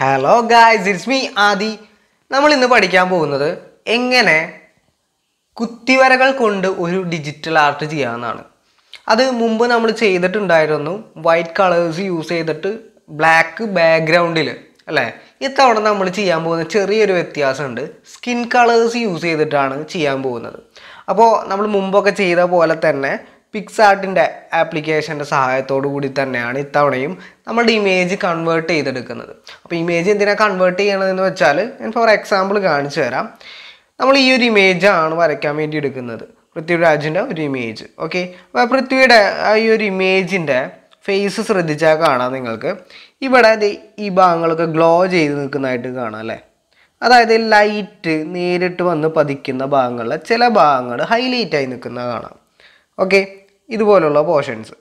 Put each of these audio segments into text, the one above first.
hello guys it's me Adi നമ്മൾ ഇന്ന് പഠിക്കാൻ പോകുന്നത് എങ്ങനെ കുത്തിവരകൾ കൊണ്ട് ഒരു ഡിജിറ്റൽ ആർട്ട് ചെയ്യാമെന്നാണ് അത് മുമ്പ് നമ്മൾ ചെയ്തിട്ടുണ്ടായിരുന്നു വൈറ്റ് കളേഴ്സ് യൂസ് ചെയ്തിട്ട് ബ്ലാക്ക് ബാക്ക്ഗ്രൗണ്ടിൽ അല്ലേ ഇത്തവണ നമ്മൾ ചെയ്യാൻ പോകുന്ന ചെറിയൊരു വ്യത്യാസമുണ്ട് സ്കിൻ കളേഴ്സ് യൂസ് ചെയ്തിട്ടാണ് ചെയ്യാൻ പോകുന്നത് അപ്പോൾ നമ്മൾ മുമ്പൊക്കെ ചെയ്ത പോലെ തന്നെ പിക്സാർട്ടിൻ്റെ ആപ്ലിക്കേഷൻ്റെ സഹായത്തോടു കൂടി തന്നെയാണ് ഇത്തവണയും നമ്മുടെ ഇമേജ് കൺവേർട്ട് ചെയ്തെടുക്കുന്നത് അപ്പോൾ ഇമേജ് എന്തിനാണ് കൺവേർട്ട് ചെയ്യണതെന്ന് വെച്ചാൽ ഞാൻ ഫോർ എക്സാമ്പിൾ കാണിച്ചു തരാം നമ്മൾ ഈ ഒരു ഇമേജ് ആണ് വരയ്ക്കാൻ വേണ്ടി എടുക്കുന്നത് പൃഥ്വിരാജിൻ്റെ ഒരു ഇമേജ് ഓക്കെ അപ്പോൾ പൃഥ്വിയുടെ ആ ഈ ഒരു ഇമേജിൻ്റെ ഫേസ് ശ്രദ്ധിച്ചാൽ കാണാം നിങ്ങൾക്ക് ഇവിടെ ദേ ഈ ഭാഗങ്ങളൊക്കെ ഗ്ലോ ചെയ്ത് നിൽക്കുന്നതായിട്ട് കാണാം അല്ലേ അതായത് ലൈറ്റ് നേരിട്ട് വന്ന് പതിക്കുന്ന ഭാഗങ്ങളിൽ ചില ഭാഗങ്ങൾ ഹൈലൈറ്റ് ആയി നിൽക്കുന്ന കാണാം ഓക്കെ ഇതുപോലുള്ള പോർഷൻസ്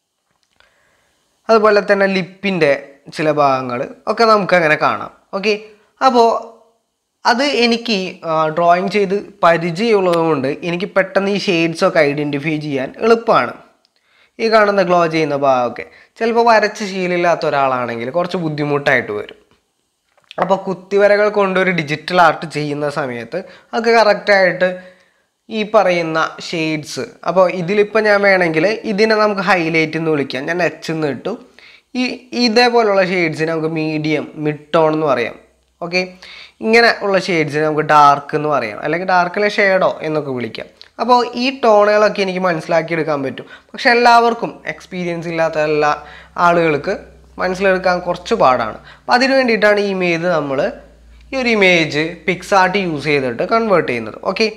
അതുപോലെ തന്നെ ലിപ്പിൻ്റെ ചില ഭാഗങ്ങൾ ഒക്കെ നമുക്ക് അങ്ങനെ കാണാം ഓക്കെ അപ്പോൾ അത് എനിക്ക് ഡ്രോയിങ് ചെയ്ത് പരിചയമുള്ളത് കൊണ്ട് എനിക്ക് പെട്ടെന്ന് ഈ ഷെയ്ഡ്സ് ഒക്കെ ഐഡൻറ്റിഫൈ ചെയ്യാൻ എളുപ്പമാണ് ഈ കാണുന്ന ഗ്ലോ ചെയ്യുന്ന ഭാഗമൊക്കെ ചിലപ്പോൾ വരച്ച് ശീലമില്ലാത്ത ഒരാളാണെങ്കിൽ കുറച്ച് ബുദ്ധിമുട്ടായിട്ട് വരും അപ്പോൾ കുത്തിവരകൾ കൊണ്ട് ഒരു ഡിജിറ്റൽ ആർട്ട് ചെയ്യുന്ന സമയത്ത് അതൊക്കെ കറക്റ്റായിട്ട് ഈ പറയുന്ന ഷെയ്ഡ്സ് അപ്പോൾ ഇതിലിപ്പോൾ ഞാൻ വേണമെങ്കിൽ ഇതിനെ നമുക്ക് ഹൈലൈറ്റ് എന്ന് വിളിക്കാം ഞാൻ എച്ച് എന്ന് ഇട്ടു ഈ ഇതേപോലുള്ള ഷെയ്ഡ്സിനെ നമുക്ക് മീഡിയം മിഡ് ടോൺ എന്ന് പറയാം ഓക്കെ ഇങ്ങനെ ഉള്ള ഷെയ്ഡ്സിനെ നമുക്ക് ഡാർക്ക് എന്ന് പറയാം അല്ലെങ്കിൽ ഡാർക്കിലെ ഷെയ്ഡോ എന്നൊക്കെ വിളിക്കാം അപ്പോൾ ഈ ടോണുകളൊക്കെ എനിക്ക് മനസ്സിലാക്കിയെടുക്കാൻ പറ്റും പക്ഷെ എല്ലാവർക്കും എക്സ്പീരിയൻസ് ഇല്ലാത്ത എല്ലാ ആളുകൾക്ക് മനസ്സിലെടുക്കാൻ കുറച്ച് പാടാണ് അപ്പം അതിന് വേണ്ടിയിട്ടാണ് ഈ ഇമേജ് നമ്മൾ ഈ ഒരു ഇമേജ് പിക്സാർട്ട് യൂസ് ചെയ്തിട്ട് കൺവേർട്ട് ചെയ്യുന്നത് ഓക്കെ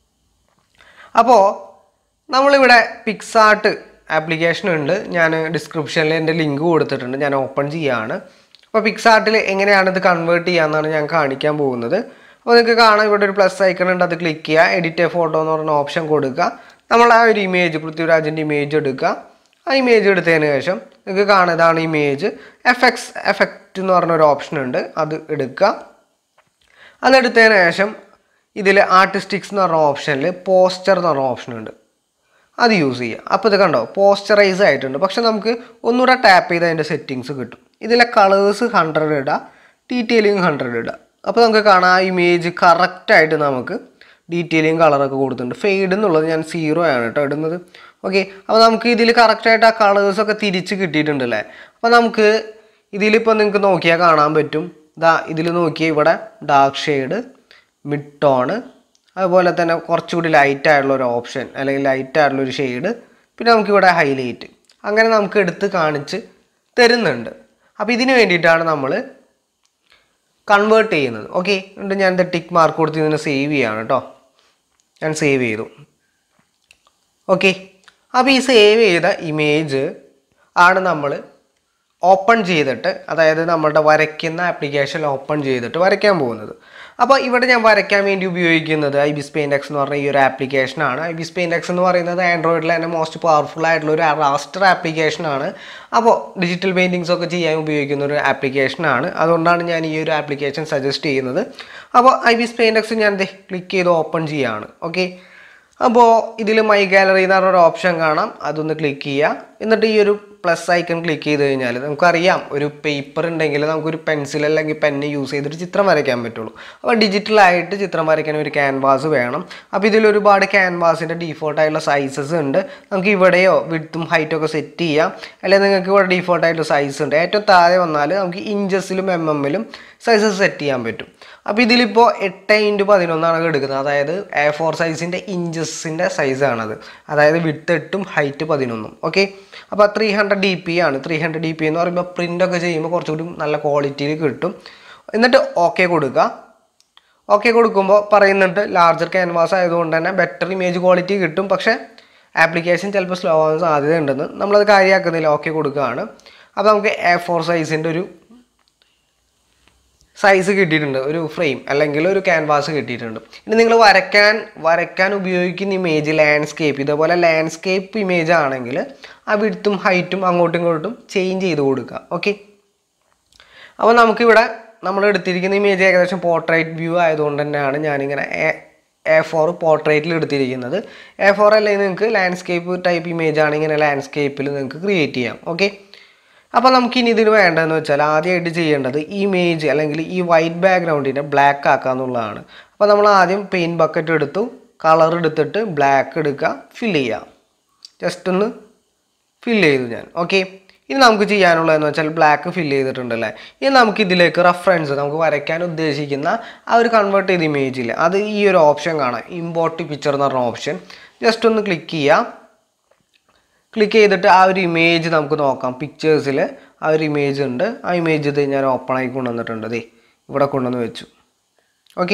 അപ്പോൾ നമ്മളിവിടെ പിക്സാർട്ട് ആപ്ലിക്കേഷൻ ഉണ്ട് ഞാൻ ഡിസ്ക്രിപ്ഷനിൽ എൻ്റെ ലിങ്ക് കൊടുത്തിട്ടുണ്ട് ഞാൻ ഓപ്പൺ ചെയ്യുകയാണ് അപ്പോൾ പിക്സാർട്ടിൽ എങ്ങനെയാണ് ഇത് കൺവേർട്ട് ചെയ്യാമെന്നാണ് ഞാൻ കാണിക്കാൻ പോകുന്നത് അപ്പോൾ നിങ്ങൾക്ക് കാണാം ഇവിടെ ഒരു പ്ലസ് ഐക്കൺ ഉണ്ട് അത് ക്ലിക്ക് ചെയ്യുക എഡിറ്റ് ഫോട്ടോ എന്ന് പറഞ്ഞ ഓപ്ഷൻ കൊടുക്കുക നമ്മൾ ആ ഒരു ഇമേജ് പൃഥ്വിരാജിൻ്റെ ഇമേജ് എടുക്കുക ആ ഇമേജ് എടുത്തതിന് ശേഷം നിങ്ങൾക്ക് കാണാം ഇതാണ് ഇമേജ് എഫ് എക്സ് എഫക്റ്റ് എന്ന് പറഞ്ഞൊരു ഓപ്ഷൻ ഉണ്ട് അത് എടുക്കുക അതെടുത്തതിന് ശേഷം ഇതിൽ ആർട്ടിസ്റ്റിക്സ് എന്ന് പറഞ്ഞ ഓപ്ഷനിൽ പോസ്റ്റർ എന്ന് പറഞ്ഞ ഓപ്ഷൻ ഉണ്ട് അത് യൂസ് ചെയ്യുക അപ്പോൾ ഇത് കണ്ടോ പോസ്റ്ററൈസ് ആയിട്ടുണ്ട് പക്ഷെ നമുക്ക് ഒന്നുകൂടെ ടാപ്പ് ചെയ്ത് അതിൻ്റെ സെറ്റിങ്സ് കിട്ടും ഇതിലെ കളേഴ്സ് ഹൺഡ്രഡ് ഇടുക ഡീറ്റെയിലിംഗ് ഹൺഡ്രഡ് ഇടുക അപ്പോൾ നമുക്ക് കാണാം ആ ഇമേജ് കറക്റ്റായിട്ട് നമുക്ക് ഡീറ്റെയിലിംഗ് കളറൊക്കെ കൊടുത്തിട്ടുണ്ട് ഫെയ്ഡ് എന്നുള്ളത് ഞാൻ സീറോ ആണ് കേട്ടോ ഇടുന്നത് ഓക്കെ അപ്പോൾ നമുക്ക് ഇതിൽ കറക്റ്റായിട്ട് ആ കളേഴ്സൊക്കെ തിരിച്ച് കിട്ടിയിട്ടുണ്ട് അല്ലേ അപ്പോൾ നമുക്ക് ഇതിലിപ്പോൾ നിങ്ങൾക്ക് നോക്കിയാൽ കാണാൻ പറ്റും ഇതാ ഇതിൽ നോക്കിയാൽ ഇവിടെ ഡാർക്ക് ഷെയ്ഡ് മിഡ് ടോണ് അതുപോലെ തന്നെ കുറച്ചുകൂടി ലൈറ്റ് ആയിട്ടുള്ള ഒരു ഓപ്ഷൻ അല്ലെങ്കിൽ ലൈറ്റ് ആയിട്ടുള്ള ഒരു ഷെയ്ഡ് പിന്നെ നമുക്കിവിടെ ഹൈലൈറ്റ് അങ്ങനെ നമുക്ക് എടുത്ത് കാണിച്ച് തരുന്നുണ്ട് അപ്പോൾ ഇതിന് വേണ്ടിയിട്ടാണ് നമ്മൾ കൺവേർട്ട് ചെയ്യുന്നത് ഓക്കെ എന്നിട്ട് ഞാൻ ഇത് ടിക്ക് മാർക്ക് കൊടുത്ത് ഇതിനെ സേവ് ചെയ്യാണ് കേട്ടോ ഞാൻ സേവ് ചെയ്തു ഓക്കെ അപ്പോൾ ഈ സേവ് ചെയ്ത ഇമേജ് ആണ് നമ്മൾ ഓപ്പൺ ചെയ്തിട്ട് അതായത് നമ്മുടെ വരയ്ക്കുന്ന ആപ്ലിക്കേഷൻ ഓപ്പൺ ചെയ്തിട്ട് വരയ്ക്കാൻ പോകുന്നത് അപ്പോൾ ഇവിടെ ഞാൻ വരയ്ക്കാൻ വേണ്ടി ഉപയോഗിക്കുന്നത് ഐ ബിസ് പെയിൻറ്റെക്സ് എന്ന് പറഞ്ഞ ഈ ഒരു ആപ്ലിക്കേഷനാണ് ഐ ബിസ് പെയിൻറ്റെക്സ് എന്ന് പറയുന്നത് ആൻഡ്രോയിഡിൽ തന്നെ മോസ്റ്റ് പവർഫുൾ ആയിട്ടുള്ള ഒരു റാസ്റ്റർ ആപ്ലിക്കേഷനാണ് അപ്പോൾ ഡിജിറ്റൽ പെയിൻറ്റിങ്സ് ഒക്കെ ചെയ്യാൻ ഉപയോഗിക്കുന്ന ഒരു ആപ്ലിക്കേഷനാണ് അതുകൊണ്ടാണ് ഞാൻ ഈ ഒരു ആപ്ലിക്കേഷൻ സജസ്റ്റ് ചെയ്യുന്നത് അപ്പോൾ ഐ ബിസ് പെയിൻറ്റെക്സ് ഞാൻ ക്ലിക്ക് ചെയ്ത് ഓപ്പൺ ചെയ്യുകയാണ് ഓക്കെ അപ്പോൾ ഇതിൽ മൈ ഗാലറി എന്ന് പറഞ്ഞൊരു ഓപ്ഷൻ കാണാം അതൊന്ന് ക്ലിക്ക് ചെയ്യുക എന്നിട്ട് ഈ ഒരു പ്ലസ് ഐക്കൺ ക്ലിക്ക് ചെയ്ത് കഴിഞ്ഞാൽ നമുക്കറിയാം ഒരു പേപ്പർ ഉണ്ടെങ്കിൽ നമുക്കൊരു പെൻസിൽ അല്ലെങ്കിൽ പെന്ന് യൂസ് ചെയ്തിട്ട് ചിത്രം വരയ്ക്കാൻ പറ്റുള്ളൂ അപ്പോൾ ഡിജിറ്റലായിട്ട് ചിത്രം വരയ്ക്കാൻ ഒരു ക്യാൻവാസ് വേണം അപ്പോൾ ഇതിൽ ഒരുപാട് ക്യാൻവാസിൻ്റെ ഡീഫോൾട്ടായിട്ടുള്ള സൈസസ് ഉണ്ട് നമുക്ക് ഇവിടെയോ വിഡ്ത്തും ഹൈറ്റും ഒക്കെ സെറ്റ് ചെയ്യാം അല്ലെങ്കിൽ നിങ്ങൾക്ക് ഇവിടെ ഡീഫോൾട്ടായിട്ടുള്ള സൈസ് ഉണ്ട് ഏറ്റവും താഴെ വന്നാൽ നമുക്ക് ഇഞ്ചസിലും എം എമ്മിലും സൈസസ് സെറ്റ് ചെയ്യാൻ പറ്റും അപ്പോൾ ഇതിലിപ്പോൾ എട്ട് ഇൻറ്റു പതിനൊന്നാണ് എടുക്കുന്നത് അതായത് എ ഫോർ സൈസിൻ്റെ ഇഞ്ചസിൻ്റെ സൈസാണത് അതായത് വിട്ട് എട്ടും ഹൈറ്റ് പതിനൊന്നും ഓക്കെ അപ്പോൾ ത്രീ ഹൺഡ്രഡ് ഡി പി ആണ് ത്രീ ഹൺഡ്രഡ് ഡി പി എന്ന് പറയുമ്പോൾ പ്രിൻ്റ് ഒക്കെ ചെയ്യുമ്പോൾ കുറച്ചുകൂടി നല്ല ക്വാളിറ്റിയിൽ കിട്ടും എന്നിട്ട് ഓക്കെ കൊടുക്കുക ഓക്കെ കൊടുക്കുമ്പോൾ പറയുന്നുണ്ട് ലാർജർ ക്യാൻവാസ് ആയതുകൊണ്ട് തന്നെ ബെറ്റർ ഇമേജ് ക്വാളിറ്റി കിട്ടും പക്ഷേ ആപ്ലിക്കേഷൻ ചിലപ്പോൾ സ്ലോ ആവാൻ സാധ്യതയുണ്ടെന്ന് നമ്മളത് കാര്യമാക്കുന്നില്ല ഓക്കെ കൊടുക്കുകയാണ് അപ്പോൾ നമുക്ക് എ ഫോർ സൈസിൻ്റെ ഒരു സൈസ് കിട്ടിയിട്ടുണ്ട് ഒരു ഫ്രെയിം അല്ലെങ്കിൽ ഒരു ക്യാൻവാസ് കിട്ടിയിട്ടുണ്ട് ഇനി നിങ്ങൾ വരയ്ക്കാൻ വരയ്ക്കാൻ ഉപയോഗിക്കുന്ന ഇമേജ് ലാൻഡ്സ്കേപ്പ് ഇതേപോലെ ലാൻഡ്സ്കേപ്പ് ഇമേജ് ആണെങ്കിൽ ആ വിടുത്തും ഹൈറ്റും അങ്ങോട്ടും ഇങ്ങോട്ടും ചേഞ്ച് ചെയ്ത് കൊടുക്കുക ഓക്കെ അപ്പോൾ നമുക്കിവിടെ നമ്മൾ എടുത്തിരിക്കുന്ന ഇമേജ് ഏകദേശം പോർട്രേറ്റ് വ്യൂ ആയതുകൊണ്ട് തന്നെയാണ് ഞാനിങ്ങനെ എ ഫോർ പോർട്രേറ്റിൽ എടുത്തിരിക്കുന്നത് എ ഫോർ അല്ലെങ്കിൽ നിങ്ങൾക്ക് ലാൻഡ്സ്കേപ്പ് ടൈപ്പ് ഇമേജ് ആണ് ഇങ്ങനെ ലാൻഡ്സ്കേപ്പിൽ നിങ്ങൾക്ക് ക്രിയേറ്റ് ചെയ്യാം ഓക്കെ അപ്പോൾ നമുക്ക് ഇനി ഇതിന് വേണ്ടതെന്ന് വെച്ചാൽ ആദ്യമായിട്ട് ചെയ്യേണ്ടത് ഈ ഇമേജ് അല്ലെങ്കിൽ ഈ വൈറ്റ് ബാക്ക്ഗ്രൗണ്ടിനെ ബ്ലാക്ക് ആക്കുക എന്നുള്ളതാണ് അപ്പോൾ നമ്മൾ ആദ്യം പെയിൻറ് ബക്കറ്റ് എടുത്തു കളർ എടുത്തിട്ട് ബ്ലാക്ക് എടുക്കുക ഫില്ല് ചെയ്യുക ജസ്റ്റ് ഒന്ന് ഫില്ല് ചെയ്തു ഞാൻ ഓക്കെ ഇനി നമുക്ക് ചെയ്യാനുള്ളതെന്ന് വെച്ചാൽ ബ്ലാക്ക് ഫില്ല് ചെയ്തിട്ടുണ്ടല്ലേ ഇനി നമുക്ക് ഇതിലേക്ക് റെഫറൻസ് നമുക്ക് വരയ്ക്കാൻ ഉദ്ദേശിക്കുന്ന ആ ഒരു കൺവേർട്ട് ചെയ്ത ഇമേജിൽ അത് ഈ ഒരു ഓപ്ഷൻ കാണാം ഇമ്പോർട്ട് പിക്ചർ എന്ന് പറഞ്ഞ ഓപ്ഷൻ ജസ്റ്റ് ഒന്ന് ക്ലിക്ക് ചെയ്യാം ക്ലിക്ക് ചെയ്തിട്ട് ആ ഒരു ഇമേജ് നമുക്ക് നോക്കാം പിക്ചേഴ്സിൽ ആ ഒരു ഇമേജ് ഉണ്ട് ആ ഇമേജ് ഇത് ഞാൻ ഓപ്പൺ ആയി കൊണ്ടുവന്നിട്ടുണ്ട് ദേ ഇവിടെ കൊണ്ടുവന്ന് വെച്ചു ഓക്കെ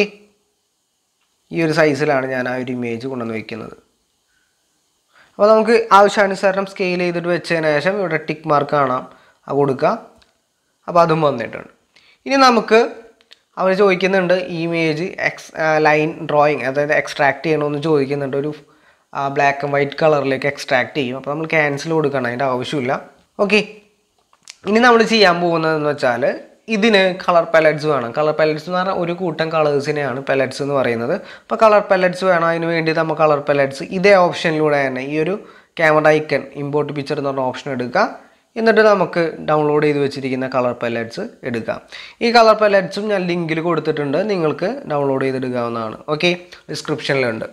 ഈ ഒരു സൈസിലാണ് ഞാൻ ആ ഒരു ഇമേജ് കൊണ്ടുവന്ന് വെക്കുന്നത് അപ്പോൾ നമുക്ക് ആവശ്യാനുസരണം സ്കെയിൽ ചെയ്തിട്ട് വെച്ചതിന് ശേഷം ഇവിടെ ടിക്ക് മാർക്ക് കാണാം അത് കൊടുക്കുക അപ്പോൾ അതും വന്നിട്ടുണ്ട് ഇനി നമുക്ക് അവർ ചോദിക്കുന്നുണ്ട് ഇമേജ് എക്സ് ലൈൻ ഡ്രോയിങ് അതായത് എക്സ്ട്രാക്ട് ചെയ്യണമെന്ന് ചോദിക്കുന്നുണ്ട് ഒരു ബ്ലാക്ക് ആൻഡ് വൈറ്റ് കളറിലേക്ക് എക്സ്ട്രാക്ട് ചെയ്യും അപ്പോൾ നമ്മൾ ക്യാൻസൽ കൊടുക്കണം അതിൻ്റെ ആവശ്യമില്ല ഓക്കെ ഇനി നമ്മൾ ചെയ്യാൻ പോകുന്നതെന്ന് വെച്ചാൽ ഇതിന് കളർ പാലറ്റ്സ് വേണം കളർ പാലറ്റ്സ് എന്ന് പറഞ്ഞാൽ ഒരു കൂട്ടം കളേഴ്സിനെയാണ് പാലറ്റ്സ് എന്ന് പറയുന്നത് അപ്പോൾ കളർ പാലറ്റ്സ് വേണം അതിന് വേണ്ടി നമ്മൾ കളർ പാലറ്റ്സ് ഇതേ ഓപ്ഷനിലൂടെ തന്നെ ഈ ഒരു ക്യാമറ ഐക്കൺ ഇമ്പോർട്ട് പിക്ചർ എന്ന് പറഞ്ഞ ഓപ്ഷൻ എടുക്കുക എന്നിട്ട് നമുക്ക് ഡൗൺലോഡ് ചെയ്ത് വെച്ചിരിക്കുന്ന കളർ പാലറ്റ്സ് എടുക്കാം ഈ കളർ പാലറ്റ്സും ഞാൻ ലിങ്കിൽ കൊടുത്തിട്ടുണ്ട് നിങ്ങൾക്ക് ഡൗൺലോഡ് ചെയ്തെടുക്കാവുന്നതാണ് ഓക്കെ ഡിസ്ക്രിപ്ഷനിലുണ്ട്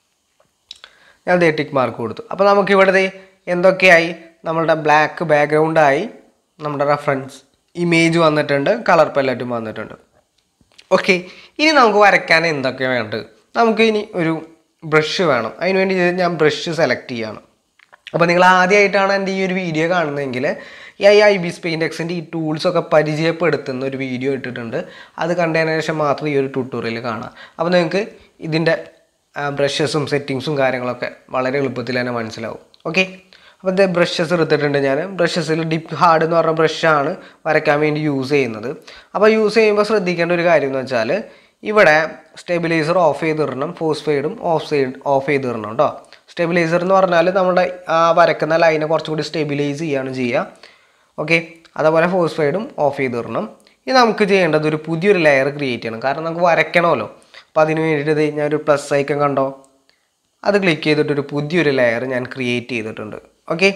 ഞാൻ ദേ ടിക്ക് മാർക്ക് കൊടുത്തു അപ്പോൾ നമുക്ക് ഇവിടെ ദേ എന്തൊക്കെയായി നമ്മളുടെ ബ്ലാക്ക് ബാക്ക്ഗ്രൗണ്ടായി നമ്മുടെ റെഫറൻസ് ഇമേജ് വന്നിട്ടുണ്ട് കളർ പല്ലറ്റും വന്നിട്ടുണ്ട് ഓക്കെ ഇനി നമുക്ക് വരയ്ക്കാൻ എന്തൊക്കെ വേണ്ടത് നമുക്ക് ഇനി ഒരു ബ്രഷ് വേണം അതിന് വേണ്ടി ഞാൻ ബ്രഷ് സെലക്ട് ചെയ്യാണ് അപ്പോൾ നിങ്ങൾ ആദ്യമായിട്ടാണ് എൻ്റെ ഈ ഒരു വീഡിയോ കാണുന്നതെങ്കിൽ ഈ ഐ ഐ ബി പെയിൻറ്റ് എക്സിൻ്റെ ഈ ടൂൾസൊക്കെ പരിചയപ്പെടുത്തുന്ന ഒരു വീഡിയോ ഇട്ടിട്ടുണ്ട് അത് കണ്ടതിന് ശേഷം മാത്രം ഈ ഒരു ട്യൂട്ടോറിയൽ കാണാം അപ്പോൾ നിങ്ങൾക്ക് ഇതിൻ്റെ ബ്രഷസും സെറ്റിങ്സും കാര്യങ്ങളൊക്കെ വളരെ എളുപ്പത്തിൽ തന്നെ മനസ്സിലാവും ഓക്കെ അപ്പോൾ ഇത് ബ്രഷസ് എടുത്തിട്ടുണ്ട് ഞാൻ ബ്രഷസിൽ ഡിപ്പ് ഹാർഡ് എന്ന് പറഞ്ഞ ബ്രഷാണ് വരയ്ക്കാൻ വേണ്ടി യൂസ് ചെയ്യുന്നത് അപ്പോൾ യൂസ് ചെയ്യുമ്പോൾ ശ്രദ്ധിക്കേണ്ട ഒരു കാര്യം എന്ന് വെച്ചാൽ ഇവിടെ സ്റ്റെബിലൈസർ ഓഫ് ചെയ്തിടണം ഫോഴ്സ് ഫെയ്ഡും ഓഫ് സൈഡ് ഓഫ് ചെയ്തിടണം കേട്ടോ സ്റ്റെബിലൈസർ എന്ന് പറഞ്ഞാൽ നമ്മുടെ ആ വരക്കുന്ന ലൈനെ കുറച്ചുകൂടി സ്റ്റെബിലൈസ് ചെയ്യാണ് ചെയ്യുക ഓക്കെ അതേപോലെ ഫോഴ്സ് ഫെയ്ഡും ഓഫ് ചെയ്തിടണം ഇനി നമുക്ക് ചെയ്യേണ്ടത് ഒരു പുതിയൊരു ലെയർ ക്രിയേറ്റ് ചെയ്യണം കാരണം നമുക്ക് വരയ്ക്കണമല്ലോ അപ്പോൾ അതിന് വേണ്ടിയിട്ട് ദേ ഞാൻ ഒരു പ്ലസ് ഐക്കൺ കണ്ടോ അത് ക്ലിക്ക് ചെയ്തിട്ട് ഒരു പുതിയൊരു ലെയർ ഞാൻ ക്രിയേറ്റ് ചെയ്തിട്ടുണ്ട് ഓക്കെ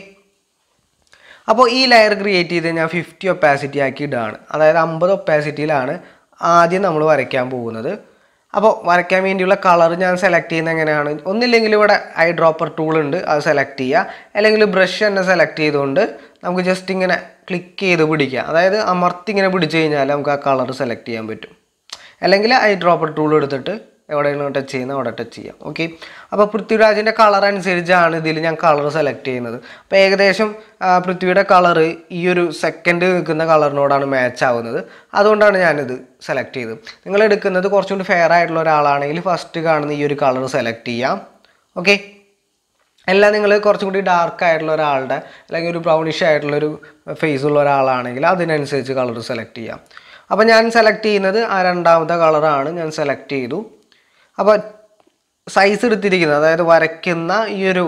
അപ്പോൾ ഈ ലെയർ ക്രിയേറ്റ് ചെയ്ത് ഞാൻ ഫിഫ്റ്റി ഒപ്പാസിറ്റി ആക്കി ഇടുകയാണ് അതായത് അമ്പത് ഒപ്പാസിറ്റിയിലാണ് ആദ്യം നമ്മൾ വരയ്ക്കാൻ പോകുന്നത് അപ്പോൾ വരയ്ക്കാൻ വേണ്ടിയുള്ള കളർ ഞാൻ സെലക്ട് ചെയ്യുന്നത് എങ്ങനെയാണ് ഒന്നില്ലെങ്കിൽ ഇവിടെ ഐ ഡ്രോപ്പർ ടൂൾ ഉണ്ട് അത് സെലക്ട് ചെയ്യുക അല്ലെങ്കിൽ ബ്രഷ് തന്നെ സെലക്ട് ചെയ്തുകൊണ്ട് നമുക്ക് ജസ്റ്റ് ഇങ്ങനെ ക്ലിക്ക് ചെയ്ത് പിടിക്കുക അതായത് അമർത്തി ഇങ്ങനെ പിടിച്ചു കഴിഞ്ഞാൽ നമുക്ക് ആ കളർ സെലക്ട് ചെയ്യാൻ പറ്റും അല്ലെങ്കിൽ ഐ ഡ്രോപ്പർ ടൂൾ എടുത്തിട്ട് എവിടെയാണ് ടച്ച് ചെയ്യുന്നത് അവിടെ ടച്ച് ചെയ്യാം ഓക്കെ അപ്പോൾ പൃഥ്വിരാജിൻ്റെ കളർ അനുസരിച്ചാണ് ഇതിൽ ഞാൻ കളർ സെലക്ട് ചെയ്യുന്നത് അപ്പോൾ ഏകദേശം ആ, പൃഥ്വിയുടെ കളർ ഈ ഒരു സെക്കൻഡ് നിൽക്കുന്ന കളറിനോടാണ് മാച്ച് ആവുന്നത് അതുകൊണ്ടാണ് ഞാനിത് സെലക്ട് ചെയ്തത് നിങ്ങൾ എടുക്കുന്നത് കുറച്ചുകൂടി ഫെയർ ആയിട്ടുള്ള ഒരാളാണെങ്കിൽ ഫസ്റ്റ് കാണുന്ന ഈ ഒരു കളർ സെലക്ട് ചെയ്യാം ഓക്കെ എല്ലാം നിങ്ങൾ കുറച്ചും കൂടി ഡാർക്ക് ആയിട്ടുള്ള ഒരാളുടെ അല്ലെങ്കിൽ ഒരു ബ്രൗണിഷ് ആയിട്ടുള്ള ഒരു ഫേസ് ഉള്ള ഒരാളാണെങ്കിൽ അതിനനുസരിച്ച് കളർ സെലക്ട് ചെയ്യാം അപ്പോൾ ഞാൻ സെലക്ട് ചെയ്യുന്നത് ആ രണ്ടാമത്തെ കളറാണ് ഞാൻ സെലക്ട് ചെയ്തു അപ്പോൾ സൈസ് എടുത്തിരിക്കുന്നത് അതായത് വരയ്ക്കുന്ന ഈ ഒരു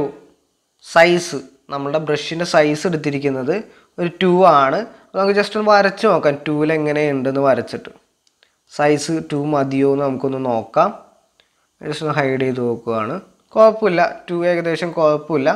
സൈസ് നമ്മളുടെ ബ്രഷിൻ്റെ സൈസ് എടുത്തിരിക്കുന്നത് ഒരു ടു ആണ് അപ്പോൾ നമുക്ക് ജസ്റ്റ് ഒന്ന് വരച്ച് നോക്കാം ടൂവിൽ എങ്ങനെയുണ്ടെന്ന് വരച്ചിട്ട് സൈസ് ടു മതിയോ എന്ന് നമുക്കൊന്ന് നോക്കാം ജസ്റ്റ് ഒന്ന് ഹൈഡ് ചെയ്ത് നോക്കുകയാണ് കുഴപ്പമില്ല ടു ഏകദേശം കുഴപ്പമില്ല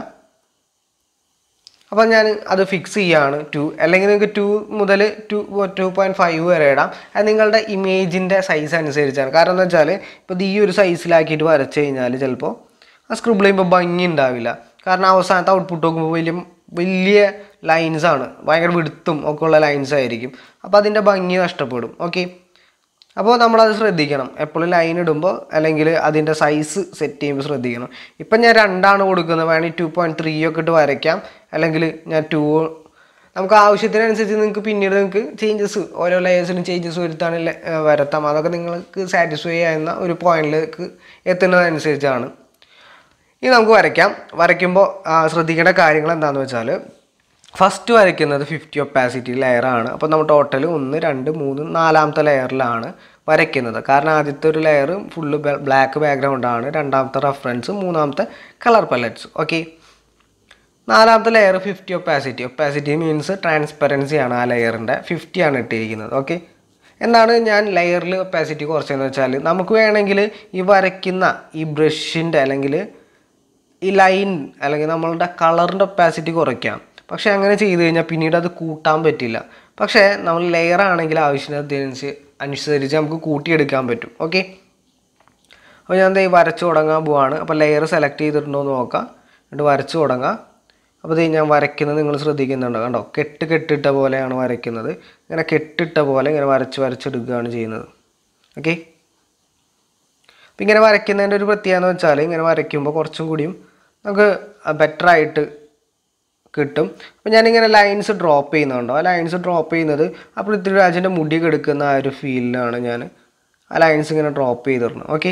അപ്പോൾ ഞാൻ അത് ഫിക്സ് ചെയ്യാണ് ടു അല്ലെങ്കിൽ നിങ്ങൾക്ക് ടു മുതൽ ടു ടു പോയിൻറ്റ് ഫൈവ് വരെ ഇടാം അത് നിങ്ങളുടെ ഇമേജിൻ്റെ സൈസ് അനുസരിച്ചാണ് കാരണം എന്താ വെച്ചാൽ ഇപ്പോൾ ഇത് ഈ ഒരു സൈസിലാക്കിയിട്ട് വരച്ച് കഴിഞ്ഞാൽ ചിലപ്പോൾ ആ സ്ക്രിബിൾ ചെയ്യുമ്പോൾ ഭംഗി ഉണ്ടാവില്ല കാരണം അവസാനത്തെ ഔട്ട്പുട്ട് നോക്കുമ്പോൾ വലിയ വലിയ ലൈൻസ് ആണ് ഭയങ്കര വിടുത്തും ഒക്കെ ഉള്ള ലൈൻസ് ആയിരിക്കും അപ്പോൾ അതിൻ്റെ ഭംഗി നഷ്ടപ്പെടും ഓക്കെ അപ്പോൾ നമ്മളത് ശ്രദ്ധിക്കണം എപ്പോഴും ലൈൻ ഇടുമ്പോൾ അല്ലെങ്കിൽ അതിൻ്റെ സൈസ് സെറ്റ് ചെയ്യുമ്പോൾ ശ്രദ്ധിക്കണം ഇപ്പം ഞാൻ രണ്ടാണ് കൊടുക്കുന്നത് വേണമെങ്കിൽ ടു പോയിൻറ്റ് ത്രീ ഒക്കെ ഇട്ട് വരയ്ക്കാം അല്ലെങ്കിൽ ഞാൻ ടു നമുക്ക് ആവശ്യത്തിനനുസരിച്ച് നിങ്ങൾക്ക് പിന്നീട് നിങ്ങൾക്ക് ചേഞ്ചസ് ഓരോ ലെയേഴ്സിനും ചേഞ്ചസ് വരുത്താണ് ലെ- ഏർ വരുത്താം അതൊക്കെ നിങ്ങൾക്ക് സാറ്റിസ്ഫൈ ചെയ്യുന്ന ഒരു പോയിന്റിലേക്ക് എത്തുന്നതനുസരിച്ചാണ് ഇനി നമുക്ക് വരയ്ക്കാം വരയ്ക്കുമ്പോൾ ആ, ശ്രദ്ധിക്കേണ്ട കാര്യങ്ങൾ എന്താണെന്ന് വെച്ചാൽ ഫസ്റ്റ് വരയ്ക്കുന്നത് ഫിഫ്റ്റി ഒപ്പാസിറ്റി ലെയറാണ് അപ്പോൾ നമ്മൾ ടോട്ടൽ ഒന്ന് രണ്ട് മൂന്ന് നാലാമത്തെ ലെയറിലാണ് വരയ്ക്കുന്നത് കാരണം ആദ്യത്തെ ഒരു ലെയർ ഫുള്ള് ബ്ലാക്ക് ബാക്ക്ഗ്രൗണ്ടാണ് രണ്ടാമത്തെ റെഫറൻസ് മൂന്നാമത്തെ കളർ പലറ്റ്സ് ഓക്കെ നാലാമത്തെ layer fifty opacity opacity means transparency ആണ് ആ ലെയറിൻ്റെ ഫിഫ്റ്റി ആണ് ഇട്ടിരിക്കുന്നത് ഓക്കെ എന്താണ് ഞാൻ ലെയറിൽ ഒപ്പാസിറ്റി കുറച്ചതെന്ന് വെച്ചാൽ നമുക്ക് വേണമെങ്കിൽ ഈ വരയ്ക്കുന്ന ഈ ബ്രഷിൻ്റെ അല്ലെങ്കിൽ ഈ ലൈൻ അല്ലെങ്കിൽ നമ്മളുടെ കളറിൻ്റെ ഒപ്പാസിറ്റി കുറയ്ക്കാം പക്ഷേ അങ്ങനെ ചെയ്ത് കഴിഞ്ഞാൽ പിന്നീട് അത് കൂട്ടാൻ പറ്റില്ല പക്ഷേ നമ്മൾ ലെയർ ആണെങ്കിൽ ആവശ്യത്തിനനുസരിച്ച് അനുസരിച്ച് നമുക്ക് കൂട്ടിയെടുക്കാൻ പറ്റും ഓക്കെ അപ്പോൾ ഞാൻ ദേ വരച്ച് തുടങ്ങാൻ പോവാണ് അപ്പോൾ ലെയർ സെലക്ട് ചെയ്തിട്ടുണ്ടോ എന്ന് നോക്കാം എന്നിട്ട് വരച്ച് തുടങ്ങാം അപ്പോൾ ദേ ഞാൻ വരയ്ക്കുന്നത് നിങ്ങൾ ശ്രദ്ധിക്കുന്നുണ്ടോ കണ്ടോ കെട്ട് കെട്ടിട്ട പോലെയാണ് വരയ്ക്കുന്നത് ഇങ്ങനെ കെട്ടിട്ട പോലെ ഇങ്ങനെ വരച്ച് വരച്ചെടുക്കുകയാണ് ചെയ്യുന്നത് ഓക്കെ അപ്പം ഇങ്ങനെ വരയ്ക്കുന്നതിൻ്റെ ഒരു പ്രത്യേകത എന്ന് വെച്ചാൽ ഇങ്ങനെ വരയ്ക്കുമ്പോൾ കുറച്ചും കൂടിയും നമുക്ക് ബെറ്റർ ആയിട്ട് കിട്ടും അപ്പം ഞാനിങ്ങനെ ലൈൻസ് ഡ്രോപ്പ് ചെയ്യുന്നുണ്ടോ ആ ലൈൻസ് ഡ്രോപ്പ് ചെയ്യുന്നത് ആ പൃഥ്വിരാജിൻ്റെ മുടി കെടുക്കുന്ന ആ ഒരു ഫീലിലാണ് ഞാൻ ആ ലൈൻസ് ഇങ്ങനെ ഡ്രോപ്പ് ചെയ്തിരുന്നു ഓക്കെ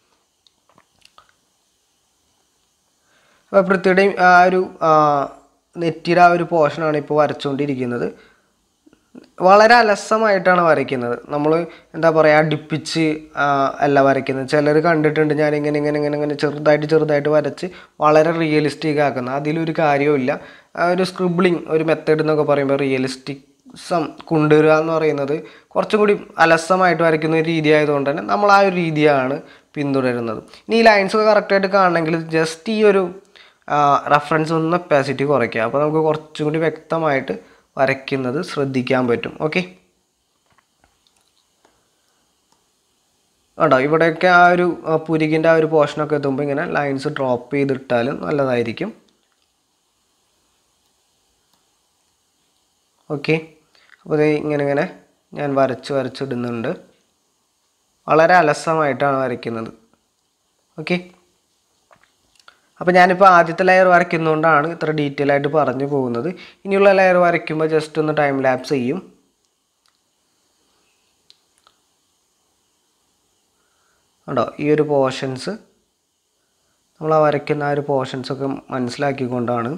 അപ്പോൾ പൃഥ്വിയുടെയും ആ ഒരു ആ, നെറ്റിയുടെ ആ ഒരു പോർഷനാണ് ഇപ്പോൾ വരച്ചുകൊണ്ടിരിക്കുന്നത് വളരെ അലസമായിട്ടാണ് വരയ്ക്കുന്നത് നമ്മൾ എന്താ പറയുക അടുപ്പിച്ച് ആ, അല്ല വരയ്ക്കുന്നത് ചിലർ കണ്ടിട്ടുണ്ട് ഞാൻ ഇങ്ങനെ ഇങ്ങനെ ഇങ്ങനെ ഇങ്ങനെ ചെറുതായിട്ട് ചെറുതായിട്ട് വരച്ച് വളരെ റിയലിസ്റ്റിക് ആക്കുന്നത് അതിലൊരു കാര്യവുമില്ല ആ ഒരു സ്ക്രിബ്ലിങ് ഒരു മെത്തേഡ് എന്നൊക്കെ പറയുമ്പോൾ റിയലിസ്റ്റിക് സം കൊണ്ടുവരിക എന്ന് പറയുന്നത് കുറച്ചും കൂടി അലസമായിട്ട് വരയ്ക്കുന്ന ഒരു രീതി ആയതുകൊണ്ട് തന്നെ നമ്മൾ ആ ഒരു രീതിയാണ് പിന്തുടരുന്നത് ഇനി ഈ ലൈൻസ് ഒക്കെ കറക്റ്റായിട്ട് കാണണമെങ്കിൽ ജസ്റ്റ് ഈ ഒരു റെഫറൻസ് ഒന്ന് കപ്പാസിറ്റി കുറയ്ക്കുക അപ്പോൾ നമുക്ക് കുറച്ചും കൂടി വ്യക്തമായിട്ട് വരയ്ക്കുന്നത് ശ്രദ്ധിക്കാൻ പറ്റും ഓക്കെ കേട്ടോ ഇവിടെയൊക്കെ ആ ഒരു ആ, പുരികിൻ്റെ ആ ഒരു പോർഷനൊക്കെ എത്തുമ്പോൾ ഇങ്ങനെ ലൈൻസ് ഡ്രോപ്പ് ചെയ്തിട്ടാലും നല്ലതായിരിക്കും ഓക്കെ അപ്പോൾ ദേ ഇങ്ങനെ ഇങ്ങനെ ഞാൻ വരച്ച് വരച്ചിടുന്നുണ്ട് വളരെ അലസമായിട്ടാണ് വരയ്ക്കുന്നത് ഓക്കെ അപ്പോൾ ഞാനിപ്പോൾ ആദ്യത്തെ ലെയർ വരയ്ക്കുന്നതുകൊണ്ടാണ് ഇത്ര ഡീറ്റെയിൽ ആയിട്ട് പറഞ്ഞു പോകുന്നത് ഇനിയുള്ള ലെയർ വരയ്ക്കുമ്പോൾ ജസ്റ്റ് ഒന്ന് ടൈം ലാപ്സ് ചെയ്യും ഉണ്ടോ ഈ ഒരു പോർഷൻസ് നമ്മൾ ആ വരയ്ക്കുന്ന ആ ഒരു പോർഷൻസ് ഒക്കെ മനസ്സിലാക്കിക്കൊണ്ടാണ്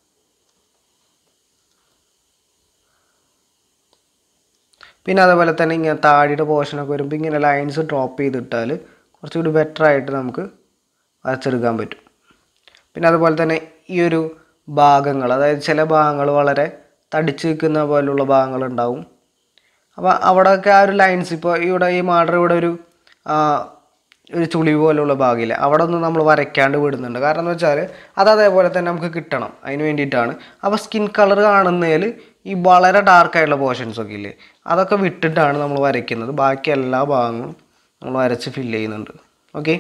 പിന്നെ അതുപോലെ തന്നെ ഇങ്ങനെ താടിയുടെ പോർഷനൊക്കെ വരുമ്പോൾ ഇങ്ങനെ ലൈൻസ് ഡ്രോപ്പ് ചെയ്തിട്ടാൽ കുറച്ചുകൂടി ബെറ്റർ ആയിട്ട് നമുക്ക് വരച്ചെടുക്കാൻ പറ്റും പിന്നെ അതുപോലെ തന്നെ ഈ ഒരു ഭാഗങ്ങൾ അതായത് ചില ഭാഗങ്ങൾ വളരെ തടിച്ച് നിൽക്കുന്ന പോലുള്ള ഭാഗങ്ങളുണ്ടാവും അപ്പോൾ അവിടെയൊക്കെ ആ ഒരു ലൈൻസ് ഇപ്പോൾ ഇവിടെ ഈ മാടർ ഇവിടെ ഒരു ആ, ഒരു ചുളിവ് പോലുള്ള ഭാഗമില്ല അവിടെ ഒന്നും നമ്മൾ വരയ്ക്കാണ്ട് വിടുന്നുണ്ട് കാരണം എന്ന് വെച്ചാൽ അത് അതേപോലെ തന്നെ നമുക്ക് കിട്ടണം അതിന് വേണ്ടിയിട്ടാണ് അപ്പോൾ സ്കിൻ കളർ കാണുന്നതിൽ ഈ വളരെ ഡാർക്ക് ആയിട്ടുള്ള പോർഷൻസ് ഒക്കെ ഇല്ലേ അതൊക്കെ വിട്ടിട്ടാണ് നമ്മൾ വരയ്ക്കുന്നത് ബാക്കി എല്ലാ ഭാഗങ്ങളും നമ്മൾ വരച്ച് ഫില്ല് ചെയ്യുന്നുണ്ട് ഓക്കെ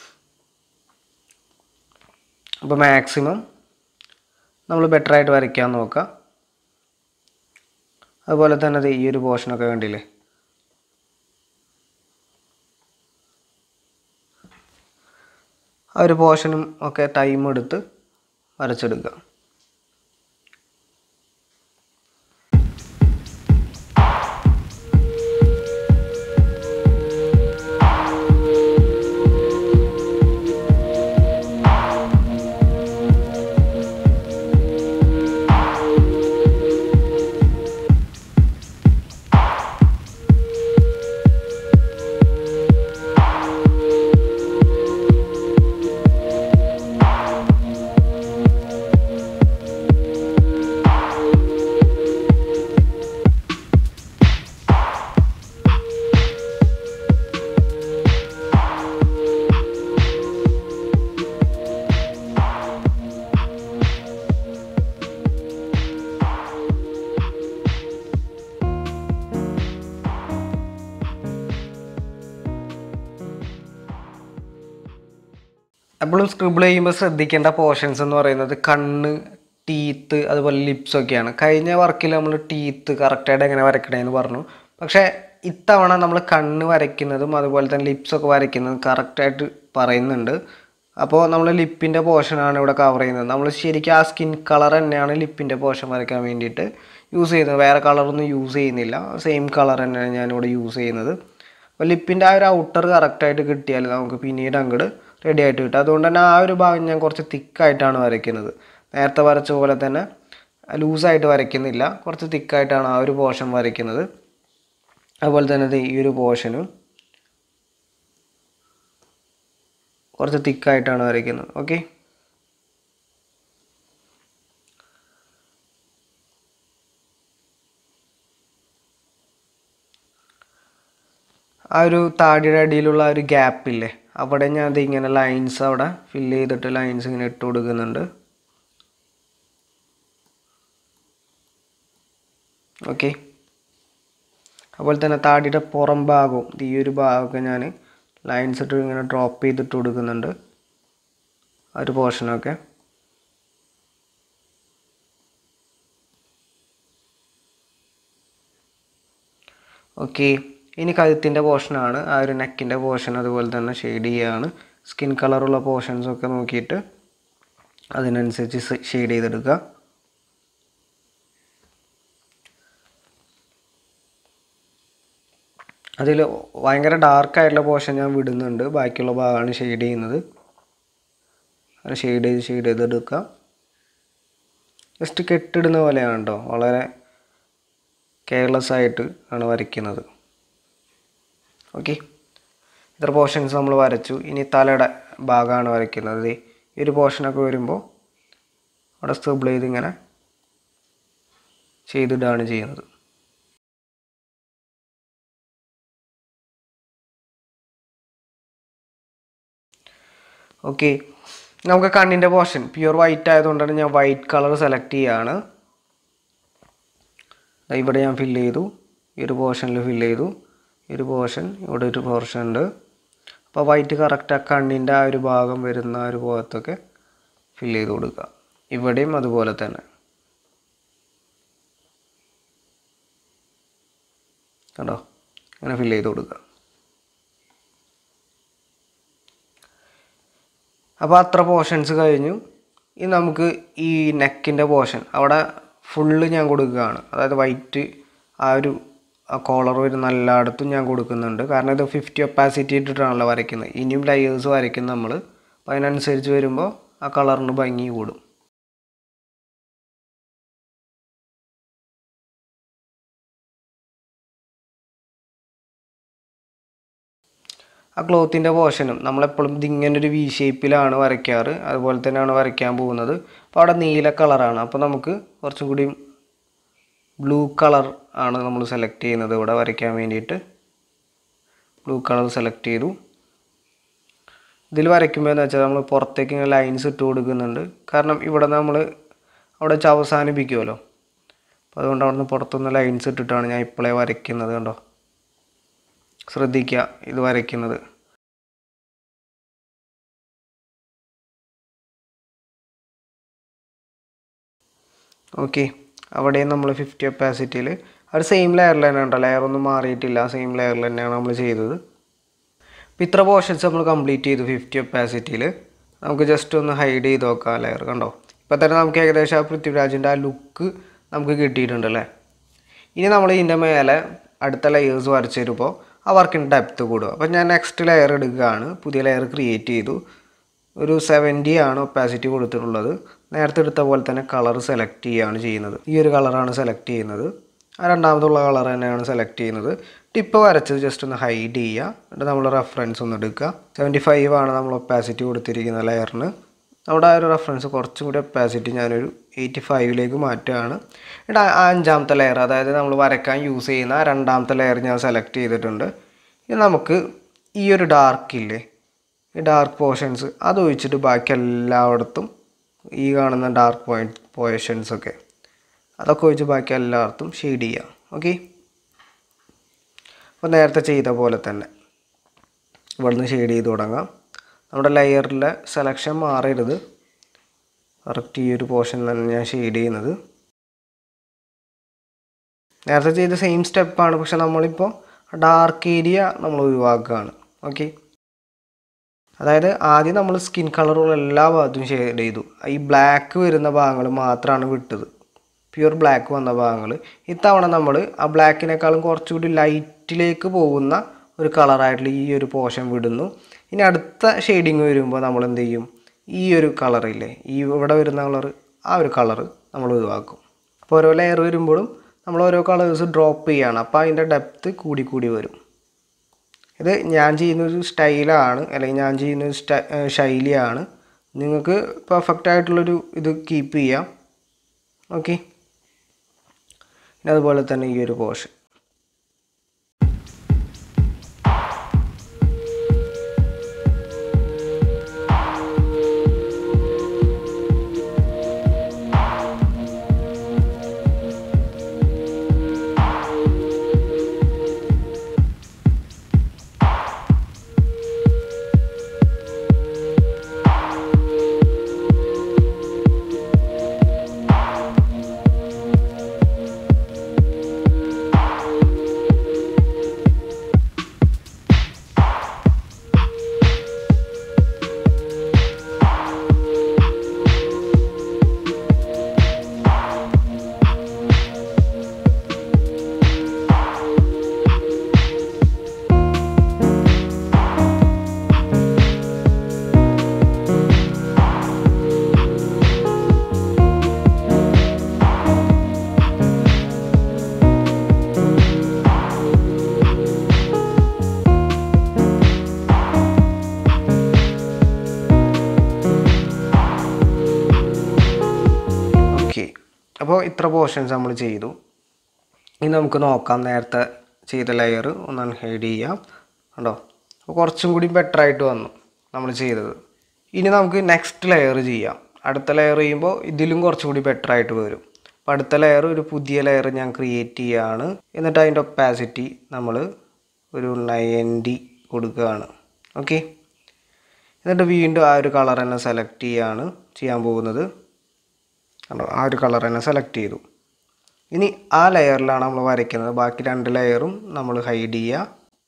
അപ്പോൾ മാക്സിമം നമ്മൾ ബെറ്റർ ആയിട്ട് വരയ്ക്കാൻ നോക്കാം അതുപോലെ തന്നെ ദേ ഈ ഒരു പോർഷനൊക്കെ കണ്ടില്ലേ ആ ഒരു പോർഷനും ഒക്കെ ടൈം എടുത്ത് വരച്ചെടുക്കുക എപ്പോഴും സ്ക്രിബിൾ ചെയ്യുമ്പോൾ ശ്രദ്ധിക്കേണ്ട പോർഷൻസ് എന്ന് പറയുന്നത് കണ്ണ് ടീത്ത് അതുപോലെ ലിപ്സ് ഒക്കെയാണ് കഴിഞ്ഞ വർക്കിൽ നമ്മൾ ടീത്ത് കറക്റ്റായിട്ട് എങ്ങനെ വരയ്ക്കണേന്ന് പറഞ്ഞു പക്ഷേ ഇത്തവണ നമ്മൾ കണ്ണ് വരയ്ക്കുന്നതും അതുപോലെ തന്നെ ലിപ്സ് ഒക്കെ വരയ്ക്കുന്നതും കറക്റ്റായിട്ട് പറയുന്നുണ്ട് അപ്പോൾ നമ്മൾ ലിപ്പിൻ്റെ പോർഷനാണ് ഇവിടെ കവർ ചെയ്യുന്നത് നമ്മൾ ശരിക്കും ആ സ്കിൻ കളർ തന്നെയാണ് ലിപ്പിൻ്റെ പോർഷൻ വരയ്ക്കാൻ വേണ്ടിയിട്ട് യൂസ് ചെയ്യുന്നത് വേറെ കളറൊന്നും യൂസ് ചെയ്യുന്നില്ല സെയിം കളർ തന്നെയാണ് ഞാനിവിടെ യൂസ് ചെയ്യുന്നത് അപ്പോൾ ലിപ്പിൻ്റെ ആ ഒരു ഔട്ടർ കറക്റ്റായിട്ട് കിട്ടിയാൽ നമുക്ക് പിന്നീട് അങ്ങോട്ട് റെഡി ആയിട്ട് കിട്ടും അതുകൊണ്ട് തന്നെ ആ ഒരു ഭാഗം ഞാൻ കുറച്ച് തിക്കായിട്ടാണ് വരയ്ക്കുന്നത് നേരത്തെ വരച്ച പോലെ തന്നെ ലൂസായിട്ട് വരയ്ക്കുന്നില്ല കുറച്ച് തിക്കായിട്ടാണ് ആ ഒരു പോർഷൻ വരയ്ക്കുന്നത് അതുപോലെ തന്നെ ദേ ഈ ഒരു പോർഷനും കുറച്ച് തിക്കായിട്ടാണ് വരയ്ക്കുന്നത് ഓക്കെ ആ ഒരു താടിയുടെ അടിയിലുള്ള ആ ഒരു ഗ്യാപ്പില്ലേ അവിടെ ഞാൻ അത് ഇങ്ങനെ ലൈൻസ് അവിടെ ഫില്ല് ചെയ്തിട്ട് ലൈൻസ് ഇങ്ങനെ ഇട്ട് കൊടുക്കുന്നുണ്ട് ഓക്കെ അതുപോലെ തന്നെ താടിയുടെ പുറം ഭാഗവും ഇത് ഈ ഒരു ഭാഗമൊക്കെ ഞാൻ ലൈൻസ് ഇട്ട് ഇങ്ങനെ ഡ്രോപ്പ് ചെയ്തിട്ട് കൊടുക്കുന്നുണ്ട് ആ ഒരു പോർഷനൊക്കെ ഓക്കെ ഇനി കഴുത്തിൻ്റെ പോർഷനാണ് ആ ഒരു നെക്കിൻ്റെ പോർഷൻ അതുപോലെ തന്നെ ഷെയ്ഡ് ചെയ്യുകയാണ് സ്കിൻ കളറുള്ള പോർഷൻസ് ഒക്കെ നോക്കിയിട്ട് അതിനനുസരിച്ച് ഷെയ്ഡ് ചെയ്തെടുക്കുക അതിൽ ഭയങ്കര ഡാർക്കായിട്ടുള്ള പോർഷൻ ഞാൻ വിടുന്നുണ്ട് ബാക്കിയുള്ള ഭാഗമാണ് ഷെയ്ഡ് ചെയ്യുന്നത് അത് ഷെയ്ഡ് ചെയ്ത് ഷെയ്ഡ് ചെയ്തെടുക്കുക ജസ്റ്റ് കെട്ടിടുന്ന പോലെയാണ് കേട്ടോ വളരെ കെയർലെസ് ആയിട്ട് ആണ് വരയ്ക്കുന്നത് ഓക്കെ ഇത്ര പോർഷൻസ് നമ്മൾ വരച്ചു ഇനി തലയുടെ ഭാഗമാണ് വരയ്ക്കുന്നത് ദേ ഈ ഒരു പോർഷനൊക്കെ വരുമ്പോൾ അവിടെ സ്റ്റബിൾ ചെയ്ത് ഇങ്ങനെ ചെയ്തിടാണ് ചെയ്യുന്നത് ഓക്കെ നമുക്ക് കണ്ണിൻ്റെ പോർഷൻ പ്യുവർ വൈറ്റ് ആയതുകൊണ്ടാണ് ഞാൻ വൈറ്റ് കളർ സെലക്ട് ചെയ്യുകയാണ് ദാ ഇവിടെ ഞാൻ ഫില്ല് ചെയ്തു ഈ ഒരു പോർഷനിൽ ഫില്ല് ചെയ്തു ഈ ഒരു പോർഷൻ ഇവിടെ ഒരു പോർഷൻ ഉണ്ട് അപ്പോൾ വൈറ്റ് കറക്റ്റ് ആ കണ്ണിൻ്റെ ആ ഒരു ഭാഗം വരുന്ന ആ ഒരു ഭാഗത്തൊക്കെ ഫില്ല് ചെയ്ത് കൊടുക്കുക ഇവിടെയും അതുപോലെ തന്നെ കണ്ടോ അങ്ങനെ ഫില്ല് ചെയ്ത് കൊടുക്കുക അപ്പോൾ അത്ര പോർഷൻസ് കഴിഞ്ഞു ഇനി നമുക്ക് ഈ നെക്കിൻ്റെ പോർഷൻ അവിടെ ഫുള്ള് ഞാൻ കൊടുക്കുകയാണ് അതായത് വൈറ്റ് ആ ഒരു ആ കോളർ വരുന്ന എല്ലായിടത്തും ഞാൻ കൊടുക്കുന്നുണ്ട് കാരണം ഇത് ഫിഫ്റ്റി ഒപ്പാസിറ്റി ഇട്ടിട്ടാണല്ലോ വരയ്ക്കുന്നത് ഇനിയും ലയേഴ്സ് വരയ്ക്കും നമ്മൾ അപ്പോൾ അതിനനുസരിച്ച് വരുമ്പോൾ ആ കളറിന് ഭംഗി കൂടും ആ ക്ലോത്തിൻ്റെ പോർഷനും നമ്മളെപ്പോഴും ഇതിങ്ങനെ ഒരു വി ഷേപ്പിലാണ് വരയ്ക്കാറ് അതുപോലെ തന്നെയാണ് വരയ്ക്കാൻ പോകുന്നത് അപ്പോൾ അവിടെ നീല കളറാണ് അപ്പോൾ നമുക്ക് കുറച്ചും കൂടി ബ്ലൂ കളർ ആണ് നമ്മൾ സെലക്ട് ചെയ്യുന്നത് ഇവിടെ വരയ്ക്കാൻ വേണ്ടിയിട്ട് ബ്ലൂ കളർ സെലക്ട് ചെയ്തു ഇതിൽ വരയ്ക്കുമ്പോൾ എന്ന് വെച്ചാൽ നമ്മൾ പുറത്തേക്ക് ഇങ്ങനെ ലൈൻസ് ഇട്ട് കൊടുക്കുന്നുണ്ട് കാരണം ഇവിടെ നമ്മൾ അവിടെ വെച്ച് അവസാനിപ്പിക്കുമല്ലോ അപ്പോൾ അതുകൊണ്ട് അവിടെ നിന്ന് പുറത്തുനിന്ന് ലൈൻസ് ഇട്ടിട്ടാണ് ഞാൻ ഇപ്പോഴേ വരയ്ക്കുന്നത് കണ്ടോ ശ്രദ്ധിക്കുക ഇത് വരയ്ക്കുന്നത് ഓക്കെ അവിടെയും നമ്മൾ ഫിഫ്റ്റി ഒപ്പാസിറ്റിയിൽ അത് സെയിം ലെയറിൽ തന്നെ ഉണ്ടോ ലെയർ ഒന്നും മാറിയിട്ടില്ല സെയിം ലെയറിൽ തന്നെയാണ് നമ്മൾ ചെയ്തത് അപ്പോൾ ഇത്ര പോർഷൻസ് നമ്മൾ കംപ്ലീറ്റ് ചെയ്തു ഫിഫ്റ്റി ഒപ്പാസിറ്റിയിൽ നമുക്ക് ജസ്റ്റ് ഒന്ന് ഹൈഡ് ചെയ്ത് നോക്കാം ലെയർ കണ്ടോ ഇപ്പോൾ തന്നെ നമുക്ക് ഏകദേശം ആ പൃഥ്വിരാജിൻ്റെ ആ ലുക്ക് നമുക്ക് കിട്ടിയിട്ടുണ്ട് അല്ലേ ഇനി നമ്മൾ ഇതിൻ്റെ മേലെ അടുത്ത ലെയേഴ്സ് വരച്ച് തരുമ്പോൾ ആ വർക്കിൻ്റെ ഡെപ്ത് കൂടുക അപ്പോൾ ഞാൻ നെക്സ്റ്റ് ലെയർ എടുക്കുകയാണ് പുതിയ ലെയർ ക്രിയേറ്റ് ചെയ്തു ഒരു സെവൻറ്റി ആണ് ഒപ്പാസിറ്റി കൊടുത്തിട്ടുള്ളത് നേരത്തെ എടുത്ത പോലെ തന്നെ കളർ സെലക്ട് ചെയ്യുകയാണ് ചെയ്യുന്നത് ഈ ഒരു കളറാണ് സെലക്ട് ചെയ്യുന്നത് ആ രണ്ടാമതുള്ള കളർ തന്നെയാണ് സെലക്ട് ചെയ്യുന്നത് ടിപ്പ് വരച്ചത് ജസ്റ്റ് ഒന്ന് ഹൈഡ് ചെയ്യുക എന്നിട്ട് നമ്മൾ റെഫറൻസ് ഒന്ന് എടുക്കുക സെവൻറ്റി ഫൈവ് ആണ് നമ്മൾ ഒപ്പാസിറ്റി കൊടുത്തിരിക്കുന്ന ലെയറിന് നമ്മുടെ ആ ഒരു റെഫറൻസ് കുറച്ചും കൂടി ഒപ്പാസിറ്റി ഞാനൊരു എയ്റ്റി ഫൈവിലേക്ക് മാറ്റുകയാണ് എന്നിട്ട് ആ അഞ്ചാമത്തെ ലെയർ അതായത് നമ്മൾ വരയ്ക്കാൻ യൂസ് ചെയ്യുന്ന ആ രണ്ടാമത്തെ ലെയർ ഞാൻ സെലക്ട് ചെയ്തിട്ടുണ്ട് ഇനി നമുക്ക് ഈ ഒരു ഡാർക്കില്ലേ ഈ ഡാർക്ക് പോർഷൻസ് അത് ഒഴിച്ചിട്ട് ബാക്കി എല്ലായിടത്തും ഈ കാണുന്ന ഡാർക്ക് പോയിന്റ് പോർഷൻസ് ഒക്കെ അതൊക്കെ ഒഴിച്ച് ബാക്കി എല്ലായിടത്തും ഷെയ്ഡ് ചെയ്യാം ഓക്കെ അപ്പോൾ നേരത്തെ ചെയ്ത പോലെ തന്നെ ഇവിടുന്ന് ഷെയ്ഡ് ചെയ്ത് തുടങ്ങാം നമ്മുടെ ലെയറിലെ സെലക്ഷൻ മാറരുത് കറക്റ്റ് ഈ ഒരു പോർഷൻ തന്നെ ഞാൻ ഷെയ്ഡ് ചെയ്യുന്നത് നേരത്തെ ചെയ്ത സെയിം സ്റ്റെപ്പാണ് പക്ഷെ നമ്മളിപ്പോൾ ഡാർക്ക് ഏരിയ നമ്മൾ ഒഴിവാക്കുകയാണ് ഓക്കെ അതായത് ആദ്യം നമ്മൾ സ്കിൻ കളറുള്ള എല്ലാ ഭാഗത്തും ഷെയ്ഡ് ചെയ്തു ഈ ബ്ലാക്ക് വരുന്ന ഭാഗങ്ങൾ മാത്രമാണ് വിട്ടത് പ്യുർ ബ്ലാക്ക് വന്ന ഭാഗങ്ങൾ ഇത്തവണ നമ്മൾ ആ ബ്ലാക്കിനേക്കാളും കുറച്ചുകൂടി ലൈറ്റിലേക്ക് പോകുന്ന ഒരു കളറായിട്ടുള്ള ഈ ഒരു പോർഷൻ വിടുന്നു ഇനി അടുത്ത ഷെയ്ഡിങ് വരുമ്പോൾ നമ്മൾ എന്ത് ചെയ്യും ഈ ഒരു കളറില്ലേ ഈ ഇവിടെ വരുന്ന കളർ ആ ഒരു കളറ് നമ്മൾ ഒഴിവാക്കും അപ്പോൾ ഓരോ ലെയർ വരുമ്പോഴും നമ്മൾ ഓരോ കളേഴ്സ് ഡ്രോപ്പ് ചെയ്യുകയാണ് അപ്പോൾ അതിൻ്റെ ഡെപ്ത്ത് കൂടി കൂടി വരും ഇത് ഞാൻ ചെയ്യുന്ന ഒരു സ്റ്റൈലാണ് അല്ലെങ്കിൽ ഞാൻ ചെയ്യുന്ന ഒരു സ്റ്റ ശൈലിയാണ് നിങ്ങൾക്ക് പെർഫെക്റ്റ് ആയിട്ടുള്ളൊരു ഇത് കീപ്പ് ചെയ്യാം ഓക്കെ പിന്നെ അതുപോലെ തന്നെ ഈ ഒരു പോർഷൻ അപ്പോൾ ഇത്ര പോർഷൻസ് നമ്മൾ ചെയ്തു ഇനി നമുക്ക് നോക്കാം നേരത്തെ ചെയ്ത ലെയർ ഒന്ന് അൺഹൈഡ് ചെയ്യാം കണ്ടോ അപ്പോൾ കുറച്ചും കൂടി ബെറ്റർ ആയിട്ട് വന്നു നമ്മൾ ചെയ്തത് ഇനി നമുക്ക് നെക്സ്റ്റ് ലെയർ ചെയ്യാം അടുത്ത ലെയർ ചെയ്യുമ്പോൾ ഇതിലും കുറച്ചും കൂടി ബെറ്റർ ആയിട്ട് വരും അപ്പോൾ അടുത്ത ലെയർ ഒരു പുതിയ ലെയർ ഞാൻ ക്രിയേറ്റ് ചെയ്യുകയാണ് എന്നിട്ട് അതിൻ്റെ ഒപ്പാസിറ്റി നമ്മൾ ഒരു നയൻറ്റി കൊടുക്കുകയാണ് ഓക്കെ എന്നിട്ട് വീണ്ടും ആ ഒരു കളർ തന്നെ സെലക്ട് ചെയ്യാണ് ചെയ്യാൻ പോകുന്നത് കണ്ടോ ആ ഒരു കളർ തന്നെ സെലക്ട് ചെയ്തു ഇനി ആ ലെയറിലാണ് നമ്മൾ വരയ്ക്കുന്നത് ബാക്കി രണ്ട് ലെയറും നമ്മൾ ഹൈഡ് ചെയ്യുക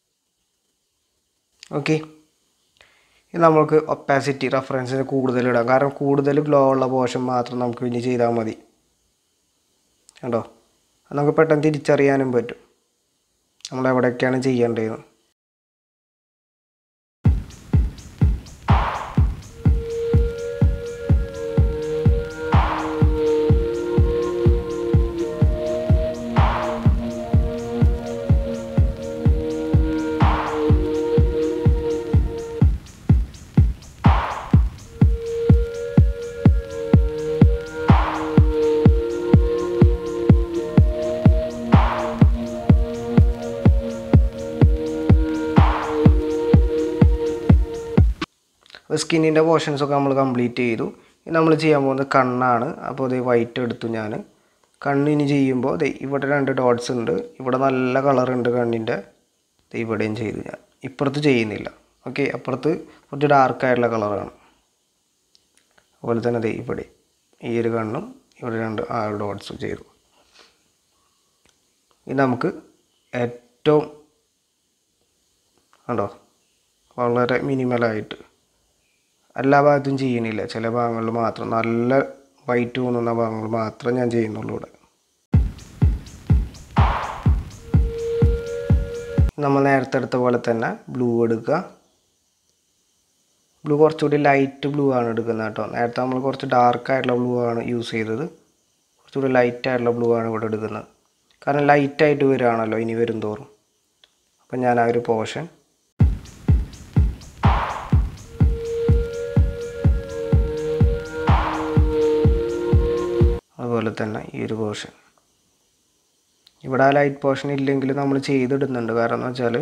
ഓക്കെ ഇനി നമുക്ക് ഒപ്പാസിറ്റി റെഫറൻസിന് കൂടുതൽ ഇടാം കാരണം കൂടുതൽ ഗ്ലോ ഉള്ള പോർഷൻ മാത്രം നമുക്ക് ഇനി ചെയ്താൽ മതി കണ്ടോ അത് നമുക്ക് പെട്ടെന്ന് തിരിച്ചറിയാനും പറ്റും നമ്മൾ എവിടെയൊക്കെയാണ് ചെയ്യേണ്ടത് സ്കിന്നിൻ്റെ പോർഷൻസൊക്കെ നമ്മൾ കംപ്ലീറ്റ് ചെയ്തു ഇനി നമ്മൾ ചെയ്യാൻ പോകുന്നത് കണ്ണാണ് അപ്പോൾ ഇത് വൈറ്റ് എടുത്തു ഞാൻ കണ്ണിന് ചെയ്യുമ്പോൾ ദേ ഇവിടെ രണ്ട് ഡോട്ട്സ് ഉണ്ട് ഇവിടെ നല്ല കളർ ഉണ്ട് കണ്ണിൻ്റെ ദേ ഇവിടെയും ചെയ്തു ഞാൻ ഇപ്പുറത്ത് ചെയ്യുന്നില്ല ഓക്കെ അപ്പുറത്ത് കുറച്ച് ഡാർക്ക് ആയിട്ടുള്ള കളറാണ് അതുപോലെ തന്നെ ദേ ഇവിടെ ഈ ഒരു കണ്ണും ഇവിടെ രണ്ട് ആ ഡോട്ട്സും ചെയ്തു ഇനി നമുക്ക് ഏറ്റവും കണ്ടോ വളരെ മിനിമലായിട്ട് എല്ലാ ഭാഗത്തും ചെയ്യണില്ല ചില ഭാഗങ്ങളിൽ മാത്രം നല്ല വൈറ്റ് തോന്നുന്ന ഭാഗങ്ങൾ മാത്രം ഞാൻ ചെയ്യുന്നുള്ളൂ ഇവിടെ നമ്മൾ നേരത്തെ എടുത്ത പോലെ തന്നെ ബ്ലൂ എടുക്കുക ബ്ലൂ കുറച്ചുകൂടി ലൈറ്റ് ബ്ലൂ ആണ് എടുക്കുന്നത് കേട്ടോ നേരത്തെ നമ്മൾ കുറച്ച് ഡാർക്ക് ആയിട്ടുള്ള ബ്ലൂ ആണ് യൂസ് ചെയ്തത് കുറച്ചുകൂടി ലൈറ്റ് ആയിട്ടുള്ള ബ്ലൂ ആണ് ഇവിടെ എടുക്കുന്നത് കാരണം ലൈറ്റായിട്ട് വരികയാണല്ലോ ഇനി വരും തോറും അപ്പം ഞാൻ ആ ഒരു പോർഷൻ അതുപോലെ തന്നെ ഈ ഒരു പോർഷൻ ഇവിടെ ആ ലൈറ്റ് പോർഷൻ ഇല്ലെങ്കിൽ നമ്മൾ ചെയ്തിടുന്നുണ്ട് കാരണം എന്ന് വെച്ചാൽ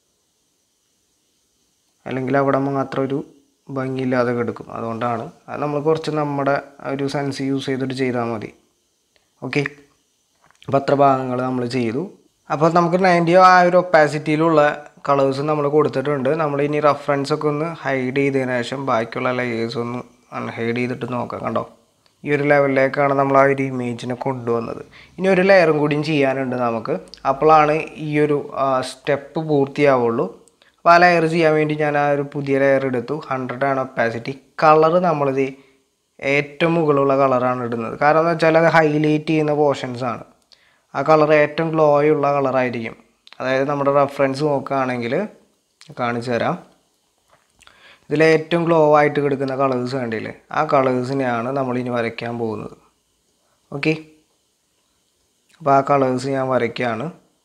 അല്ലെങ്കിൽ അവിടെ മാത്രം ഒരു ഭംഗിയില്ലാതെ കിടക്കും അതുകൊണ്ടാണ് അത് നമ്മൾ കുറച്ച് നമ്മുടെ ഒരു സെൻസ് യൂസ് ചെയ്തിട്ട് ചെയ്താൽ മതി ഓക്കെ അപ്പോൾ അത്ര ഭാഗങ്ങൾ നമ്മൾ ചെയ്തു അപ്പോൾ നമുക്ക് നയൻറ്റി ആ ഒരു ഒപ്പാസിറ്റിയിലുള്ള കളേഴ്സ് നമ്മൾ കൊടുത്തിട്ടുണ്ട് നമ്മൾ ഇനി റെഫറൻസ് ഒക്കെ ഒന്ന് ഹൈഡ് ചെയ്തതിന് ശേഷം ബാക്കിയുള്ള ലെയേഴ്സ് ഒന്ന് അൺഹൈഡ് ചെയ്തിട്ട് നോക്കാം കണ്ടോ ഈ ഒരു ലെവലിലേക്കാണ് നമ്മൾ ആ ഒരു ഇമേജിനെ കൊണ്ടുവന്നത് ഇനി ഒരു ലെയറും കൂടിയും ചെയ്യാനുണ്ട് നമുക്ക് അപ്പോഴാണ് ഈ ഒരു സ്റ്റെപ്പ് പൂർത്തിയാവുള്ളൂ അപ്പോൾ ആ ലെയർ ചെയ്യാൻ വേണ്ടി ഞാൻ ആ ഒരു പുതിയ ലെയർ എടുത്തു ഹൺഡ്രഡ് ആണ് ഒപ്പാസിറ്റി കളർ നമ്മളിത് ഏറ്റവും മുകളിലുള്ള കളറാണ് ഇടുന്നത് കാരണം എന്ന് വെച്ചാൽ അത് ഹൈലൈറ്റ് ചെയ്യുന്ന പോർഷൻസ് ആണ് ആ കളർ ഏറ്റവും ഗ്ലോയുള്ള കളറായിരിക്കും അതായത് നമ്മുടെ റെഫറൻസ് നോക്കുകയാണെങ്കിൽ കാണിച്ചു തരാം ഇതിൽ ഏറ്റവും ഗ്ലോ ആയിട്ട് കിടക്കുന്ന കളേഴ്സ് കണ്ടില്ലേ ആ കളേഴ്സിനെയാണ് നമ്മൾ ഇനി വരയ്ക്കാൻ പോകുന്നത് ഓക്കെ അപ്പോൾ ആ കളേഴ്സ് ഞാൻ വരയ്ക്കുകയാണ്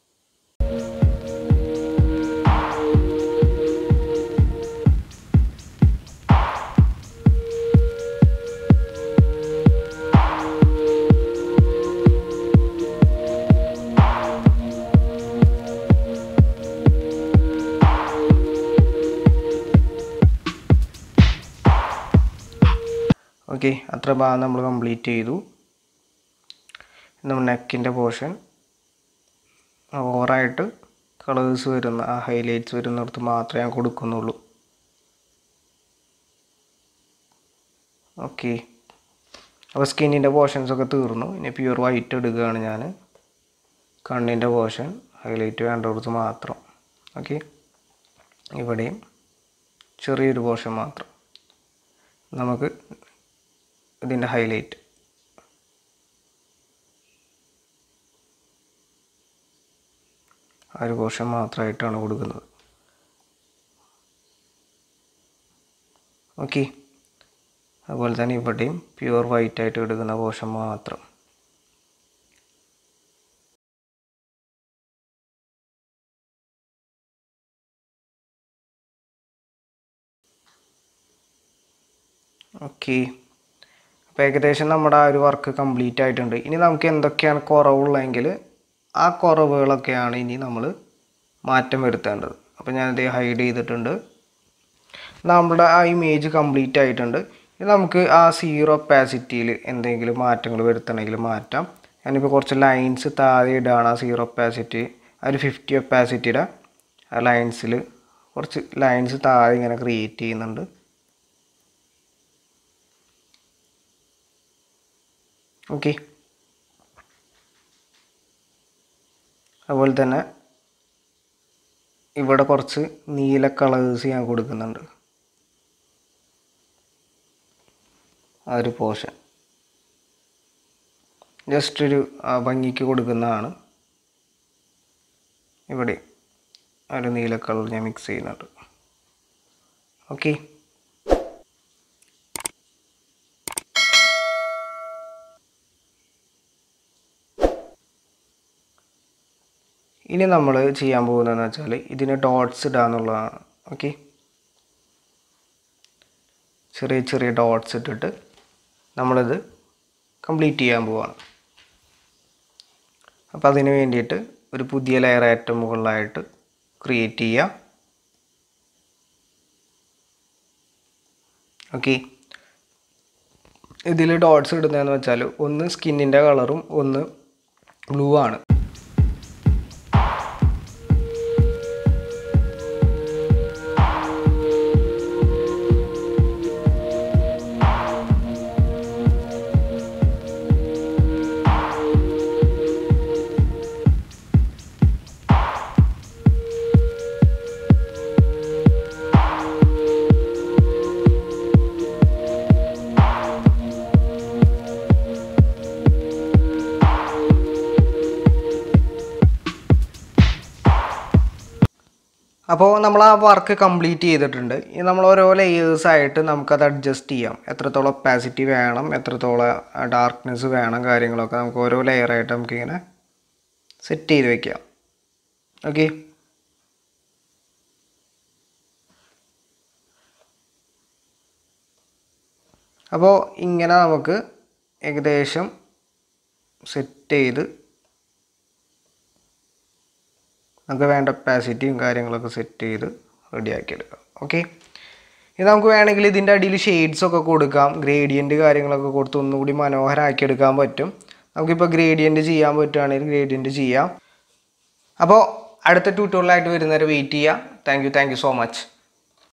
ഓക്കെ അത്ര ഭാഗം നമ്മൾ കംപ്ലീറ്റ് ചെയ്തു നമ്മൾ നെക്കിൻ്റെ പോർഷൻ ഓവറായിട്ട് കളേഴ്സ് വരുന്ന ആ ഹൈലൈറ്റ്സ് വരുന്നിടത്ത് മാത്രമേ ഞാൻ കൊടുക്കുന്നുള്ളൂ ഓക്കെ അപ്പോൾ സ്കിന്നിൻ്റെ പോർഷൻസൊക്കെ തീർന്നു ഇനി പ്യൂർ വൈറ്റ് എടുക്കുകയാണ് ഞാൻ കണ്ണിൻ്റെ പോർഷൻ ഹൈലൈറ്റ് വേണ്ടടുത്ത് മാത്രം ഓക്കെ ഇവിടെയും ചെറിയൊരു പോർഷൻ മാത്രം നമുക്ക് ഇതിൻ്റെ ഹൈലൈറ്റ് ആ ഒരു പോർഷൻ മാത്രമായിട്ടാണ് കൊടുക്കുന്നത് ഓക്കെ അതുപോലെ തന്നെ ഇവിടെയും പ്യുവർ വൈറ്റ് ആയിട്ട് എടുക്കുന്ന പോർഷൻ മാത്രം ഓക്കെ അപ്പോൾ ഏകദേശം നമ്മുടെ ആ ഒരു വർക്ക് കംപ്ലീറ്റ് ആയിട്ടുണ്ട് ഇനി നമുക്ക് എന്തൊക്കെയാണ് കുറവുള്ളതെങ്കിൽ ആ കുറവുകളൊക്കെയാണ് ഇനി നമ്മൾ മാറ്റം വരുത്തേണ്ടത് അപ്പോൾ ഞാനിത് ഹൈഡ് ചെയ്തിട്ടുണ്ട് നമ്മുടെ ആ ഇമേജ് കംപ്ലീറ്റ് ആയിട്ടുണ്ട് ഇനി നമുക്ക് ആ സീറോ ഒപ്പാസിറ്റിയിൽ എന്തെങ്കിലും മാറ്റങ്ങൾ വരുത്തണമെങ്കിൽ മാറ്റാം ഞാനിപ്പോൾ കുറച്ച് ലൈൻസ് താഴെ ഇടുകയാണ് ആ സീറോ ഒപ്പാസിറ്റി ആ ഒരു ഫിഫ്റ്റി ഒപ്പാസിറ്റിയുടെ ആ ലൈൻസിൽ കുറച്ച് ലൈൻസ് താഴെ ഇങ്ങനെ ക്രിയേറ്റ് ചെയ്യുന്നുണ്ട് ഓക്കെ അതുപോലെ തന്നെ ഇവിടെ കുറച്ച് നീല കളേഴ്സ് ഞാൻ കൊടുക്കുന്നുണ്ട് ആ ഒരു പോർഷൻ ജസ്റ്റ് ഒരു ആ, ഭംഗിക്ക് കൊടുക്കുന്നതാണ് ഇവിടെ ആ ഒരു നീല കളർ ഞാൻ മിക്സ് ചെയ്യുന്നുണ്ട് ഓക്കെ ഇനി നമ്മൾ ചെയ്യാൻ പോകുന്നതെന്ന് വെച്ചാൽ ഇതിന് ഡോട്ട്സ് ഇടുക എന്നുള്ളതാണ് ഓക്കെ ചെറിയ ചെറിയ ഡോട്ട്സ് ഇട്ടിട്ട് നമ്മളിത് കംപ്ലീറ്റ് ചെയ്യാൻ പോവാണ് അപ്പോൾ അതിന് വേണ്ടിയിട്ട് ഒരു പുതിയ ലെയർ ഏറ്റവും മുകളിലായിട്ട് ക്രിയേറ്റ് ചെയ്യുക ഓക്കെ ഇതിൽ ഡോട്ട്സ് ഇടുന്നതെന്ന് വെച്ചാൽ ഒന്ന് സ്കിന്നിൻ്റെ കളറും ഒന്ന് ബ്ലൂ ആണ് അപ്പോൾ നമ്മൾ ആ വർക്ക് കംപ്ലീറ്റ് ചെയ്തിട്ടുണ്ട് ഇനി നമ്മൾ ഓരോ ലെയേഴ്സ് ആയിട്ട് നമുക്കത് അഡ്ജസ്റ്റ് ചെയ്യാം എത്രത്തോളം ഒപ്പാസിറ്റി വേണം എത്രത്തോളം ഡാർക്ക്നെസ് വേണം കാര്യങ്ങളൊക്കെ നമുക്ക് ഓരോ ലെയറായിട്ട് നമുക്കിങ്ങനെ സെറ്റ് ചെയ്ത് വെക്കാം ഓക്കെ അപ്പോൾ ഇങ്ങനെ നമുക്ക് ഏകദേശം സെറ്റ് ചെയ്ത് നമുക്ക് വേണ്ട ഒപ്പാസിറ്റിയും കാര്യങ്ങളൊക്കെ സെറ്റ് ചെയ്ത് റെഡിയാക്കി എടുക്കാം ഓക്കെ ഇത് നമുക്ക് വേണമെങ്കിൽ ഇതിൻ്റെ അടിയിൽ ഷെയ്ഡ്സ് ഒക്കെ കൊടുക്കാം ഗ്രേഡിയൻറ്റ് കാര്യങ്ങളൊക്കെ കൊടുത്ത് ഒന്നുകൂടി മനോഹരമാക്കി എടുക്കാൻ പറ്റും നമുക്കിപ്പോൾ ഗ്രേഡിയൻറ്റ് ചെയ്യാൻ പറ്റുകയാണെങ്കിൽ ഗ്രേഡിയൻറ്റ് ചെയ്യാം അപ്പോൾ അടുത്ത ട്യൂട്ടോറിയലായിട്ട് വരുന്നവരെ വെയിറ്റ് ചെയ്യാം thank you thank you so much